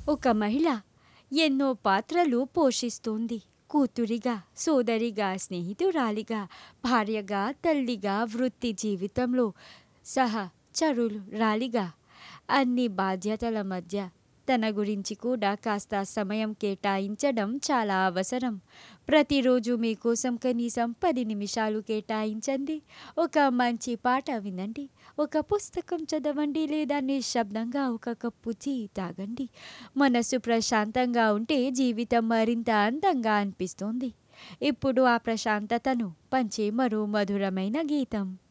ఒక మహిళ ఎన్నో పాత్రలు పోషిస్తోంది కూతురిగా సోదరిగా స్నేహితురాలిగా భార్యగా తల్లిగా వృత్తి జీవితంలో సహచరురాలిగా అన్ని బాధ్యతల మధ్య తన గురించి కూడా కాస్త సమయం కేటాయించడం చాలా అవసరం ప్రతిరోజు మీకోసం కనీసం పది నిమిషాలు కేటాయించండి ఒక మంచి పాట వినండి ఒక పుస్తకం చదవండి లేదా నిశ్శబ్దంగా ఒక కప్పు టీ తాగండి మనసు ప్రశాంతంగా ఉంటే జీవితం మరింత అందంగా అనిపిస్తుంది ఇప్పుడు ఆ ప్రశాంతతను పంచే మరో మధురమైన గీతం